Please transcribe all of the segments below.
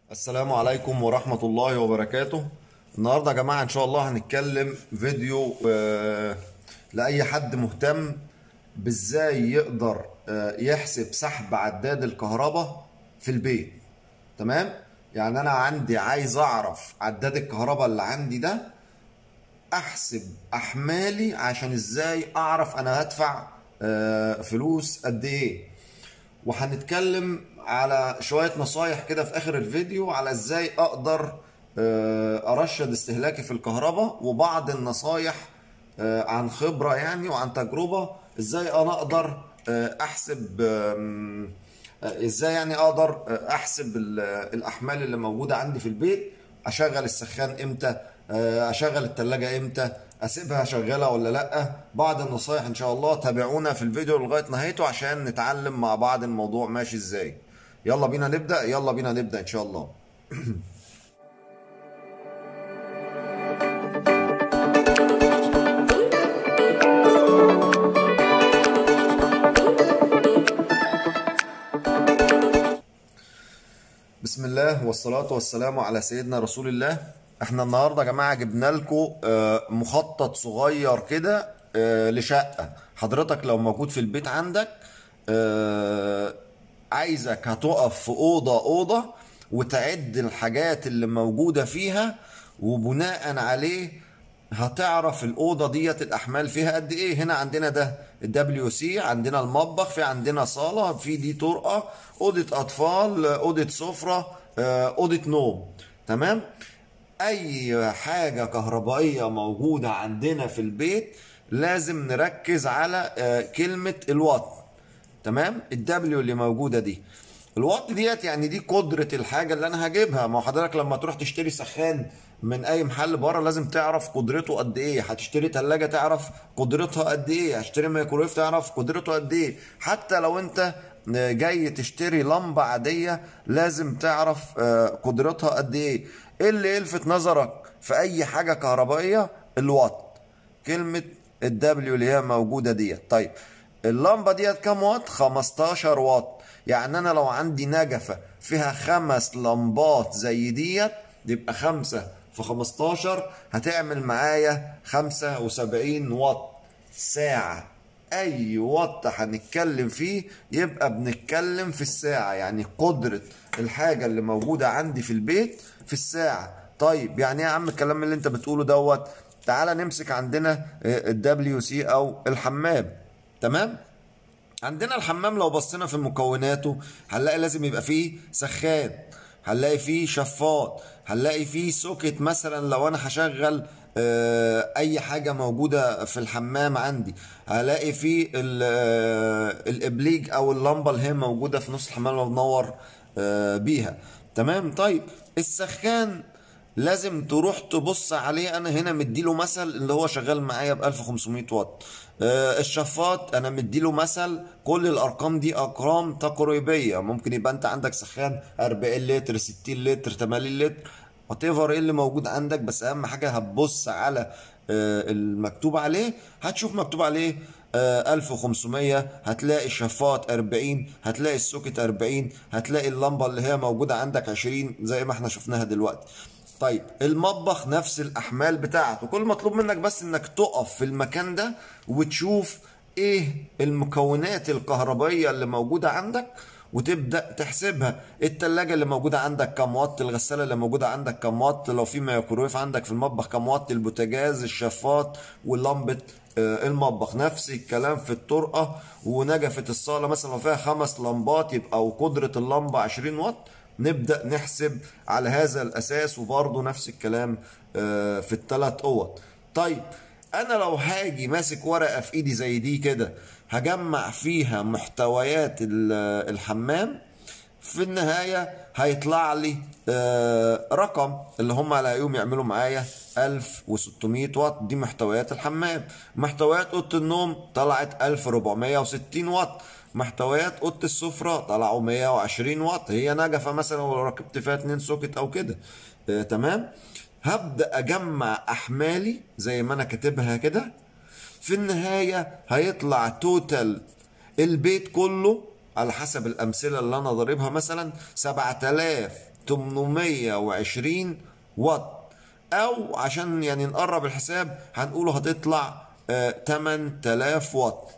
السلام عليكم ورحمة الله وبركاته النهاردة يا جماعة إن شاء الله هنتكلم فيديو آه، لأي حد مهتم بإزاي يقدر آه، يحسب سحب عداد الكهرباء في البيت تمام يعني أنا عندي عايز أعرف عداد الكهرباء اللي عندي ده أحسب أحمالي عشان إزاي أعرف أنا هدفع آه، فلوس قد إيه وهنتكلم على شوية نصايح كده في آخر الفيديو على إزاي أقدر آه، أرشد استهلاكي في الكهرباء وبعض النصايح آه، عن خبرة يعني وعن تجربة إزاي أنا أقدر آه، أحسب آم، آه، إزاي يعني أقدر آه، أحسب ال- الأحمال اللي موجودة عندي في البيت أشغل السخان إمتى آه، أشغل التلاجة إمتى اسيبها شغاله ولا لا بعض النصايح ان شاء الله تابعونا في الفيديو لغايه نهايته عشان نتعلم مع بعض الموضوع ماشي ازاي يلا بينا نبدا يلا بينا نبدا ان شاء الله بسم الله والصلاة والسلام على سيدنا رسول الله احنا النهاردة يا جماعة جبنا لكم مخطط صغير كده آه، لشقة حضرتك لو موجود في البيت عندك آه، عايزك هتقف في أوضة أوضة وتعد الحاجات اللي موجودة فيها وبناء عليه هتعرف الأوضة ديت الأحمال فيها قد إيه هنا عندنا ده الدبليو سي عندنا المطبخ في عندنا صالة في دي طرقة أوضة أطفال أوضة سفرة آه، أوضة نوم تمام أي حاجة كهربائية موجودة عندنا في البيت لازم نركز على آه، كلمة الوات تمام الدبليو اللي موجوده دي الوات ديت يعني دي قدره الحاجه اللي انا هجيبها ما هو حضرتك لما تروح تشتري سخان من اي محل بره لازم تعرف قدرته قد ايه هتشتري ثلاجه تعرف قدرتها قد ايه هتشتري ميكرويف تعرف قدرته قد ايه حتى لو انت جاي تشتري لمبه عاديه لازم تعرف آه، قدرتها قد ايه ايه اللي يلفت نظرك في اي حاجه كهربائيه الوات كلمة الدبليو اللي هي موجودة ديت طيب اللمبة ديت كام واط 15 واط يعني انا لو عندي نجفة فيها خمس لمبات زي ديت يبقى خمسة في 15 هتعمل معايا 75 واط ساعة اي وات هنتكلم فيه يبقى بنتكلم في الساعة يعني قدرة الحاجة اللي موجودة عندي في البيت في الساعة طيب يعني ايه يا عم الكلام اللي انت بتقوله دوت تعالى نمسك عندنا الدبليو سي او الحمام تمام عندنا الحمام لو بصينا في مكوناته هنلاقي لازم يبقى فيه سخان هنلاقي فيه شفاط هنلاقي فيه سوكت مثلا لو انا هشغل آه، اي حاجه موجوده في الحمام عندي هلاقي فيه ال- آه، الابليج او اللمبه اللي هي موجوده في نص الحمام اللي بنور آه، بيها تمام طيب السخان لازم تروح تبص عليه انا هنا مديله مثل اللي هو شغال معايا ب 1500 واط آه، الشفاط انا مديله مثل كل الارقام دي ارقام تقريبيه ممكن يبقى انت عندك سخان 40 لتر 60 لتر 80 لتر وات ايفر ايه اللي موجود عندك بس اهم حاجه هتبص على آه، المكتوب عليه هتشوف مكتوب عليه آه، 1500 هتلاقي الشفاط 40 هتلاقي السوكت 40 هتلاقي اللمبه اللي هي موجوده عندك 20 زي ما احنا شفناها دلوقتي طيب المطبخ نفس الاحمال بتاعته كل مطلوب منك بس انك تقف في المكان ده وتشوف ايه المكونات الكهربائيه اللي موجوده عندك وتبدا تحسبها التلاجة اللي موجوده عندك كام واط الغساله اللي موجوده عندك كام واط لو في ميكرويف عندك في المطبخ كام واط البوتاجاز الشفاط ولمبه آه، المطبخ نفس الكلام في الطرقه ونجفه الصاله مثلا لو فيها خمس لمبات يبقى وقدره اللمبه 20 واط نبدا نحسب على هذا الاساس وبرضه نفس الكلام آه، في الثلاث اوض طيب انا لو هاجي ماسك ورقه في ايدي زي دي كده هجمع فيها محتويات ال- الحمام في النهاية هيطلع لي آه، رقم اللي هم هلاقيهم يعملوا معايا 1600 واط دي محتويات الحمام محتويات أوضة النوم طلعت 1460 واط محتويات أوضة السفرة طلعوا 120 واط هي نجفة مثلا ولو ركبت فيها اتنين سوكت أو كده آه، تمام هبدأ أجمع أحمالي زي ما أنا كاتبها كده في النهاية هيطلع توتال البيت كله على حسب الأمثلة اللي أنا ضاربها مثلا 7000 820 واط او عشان يعني نقرب الحساب هنقوله هتطلع آه، 8000 واط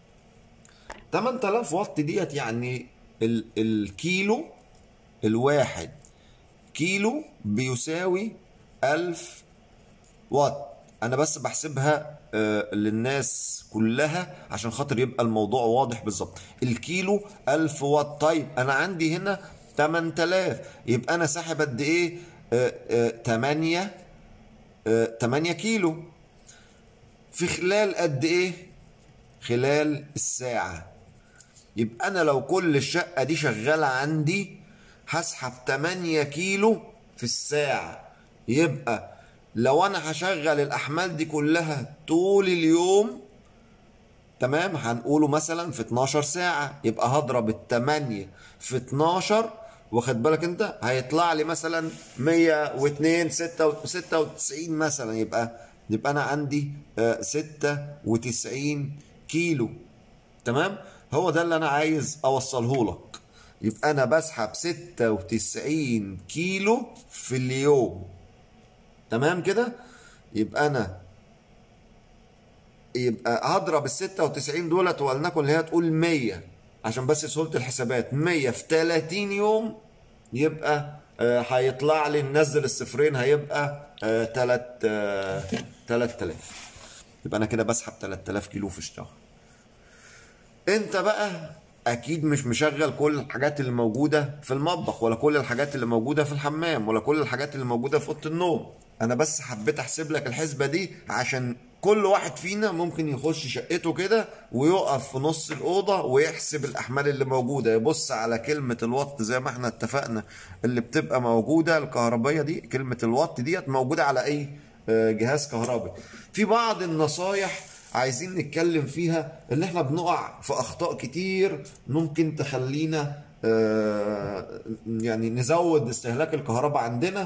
8000 واط ديت يعني ال الكيلو الواحد كيلو بيساوي 1000 واط انا بس بحسبها آه، للناس كلها عشان خاطر يبقى الموضوع واضح بالظبط الكيلو 1000 واط طيب انا عندي هنا 8000 يبقى انا ساحب قد ايه آه، آه، 8 آه، 8 كيلو في خلال قد ايه خلال الساعة يبقى انا لو كل الشقة دي شغالة عندي هسحب 8 كيلو في الساعة يبقى لو انا هشغل الاحمال دي كلها طول اليوم تمام هنقوله مثلا في 12 ساعة يبقى هضرب التمانية في 12 واخد بالك انت هيطلع لي مثلا 102 96 مثلا يبقى يبقى انا عندي آه، 96 كيلو تمام هو ده اللي انا عايز اوصله لك يبقى انا بسحب 96 كيلو في اليوم تمام كده يبقى انا يبقى هضرب ال 96 دولت ولنكن اللي هي تقول 100 عشان بس سهوله الحسابات 100 في 30 يوم يبقى آه، هيطلع لي ننزل الصفرين هيبقى 3 3000 يبقى انا كده بسحب 3000 كيلو في الشهر انت بقى اكيد مش مشغل كل الحاجات اللي موجوده في المطبخ ولا كل الحاجات اللي موجوده في الحمام ولا كل الحاجات اللي موجوده في اوضه النوم انا بس حبيت احسب لك الحسبه دي عشان كل واحد فينا ممكن يخش شقته كده ويقف في نص الاوضه ويحسب الاحمال اللي موجوده يبص على كلمه الوات زي ما احنا اتفقنا اللي بتبقى موجوده الكهربائيه دي كلمه الوات ديت موجوده على اي آه، جهاز كهربي في بعض النصايح عايزين نتكلم فيها اللي احنا بنقع في اخطاء كتير ممكن تخلينا آه، يعني نزود استهلاك الكهرباء عندنا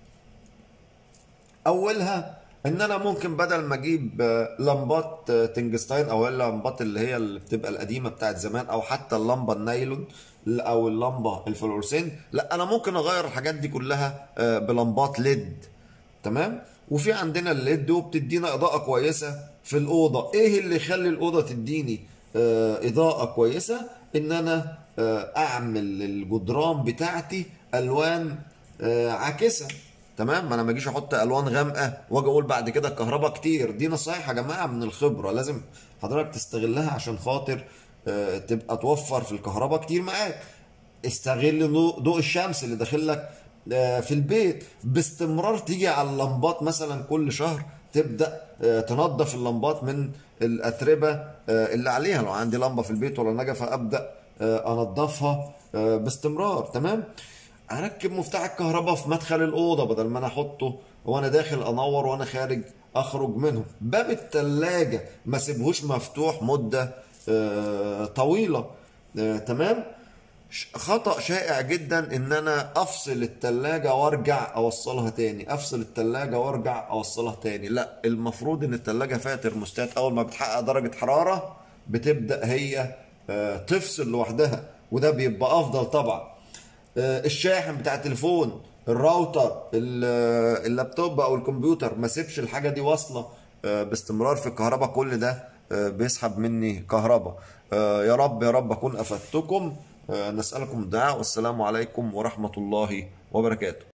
اولها ان انا ممكن بدل ما اجيب آه، لمبات آه، تنجستاين او اللمبات اللي هي اللي بتبقى القديمه بتاعت زمان او حتى اللمبه النايلون او اللمبه الفلورسين لا انا ممكن اغير الحاجات دي كلها آه، بلمبات ليد تمام وفي عندنا الليد وبتدينا اضاءه كويسه في الاوضه ايه اللي يخلي الاوضه تديني آه، اضاءه كويسه ان انا آه، اعمل الجدران بتاعتي الوان آه، عاكسه تمام ما انا ما اجيش احط الوان غامقه واجي اقول بعد كده الكهرباء كتير دي نصايح يا جماعه من الخبره لازم حضرتك تستغلها عشان خاطر آه، تبقى توفر في الكهرباء كتير معاك استغل ضوء ضوء الشمس اللي داخل لك آه، في البيت باستمرار تيجي على اللمبات مثلا كل شهر تبدا آه، تنظف اللمبات من الاتربه آه، اللي عليها لو عندي لمبه في البيت ولا نجفه ابدا آه، انضفها آه، باستمرار تمام اركب مفتاح الكهرباء في مدخل الاوضه بدل ما انا احطه وانا داخل انور وانا خارج اخرج منه باب التلاجة ما سيبهوش مفتوح مده آه، طويله آه، تمام ش- خطأ شائع جدا ان انا افصل التلاجة وارجع اوصلها تاني افصل التلاجة وارجع اوصلها تاني لا المفروض ان التلاجة فيها ترموستات اول ما بتحقق درجة حرارة بتبدأ هي آه، تفصل لوحدها وده بيبقى افضل طبعا آه، الشاحن بتاع التليفون الراوتر ال- آه، اللابتوب او الكمبيوتر ما سيبش الحاجه دي واصله آه، باستمرار في الكهرباء كل ده آه، بيسحب مني كهرباء آه، يا رب يا رب اكون افدتكم آه، نسالكم الدعاء والسلام عليكم ورحمه الله وبركاته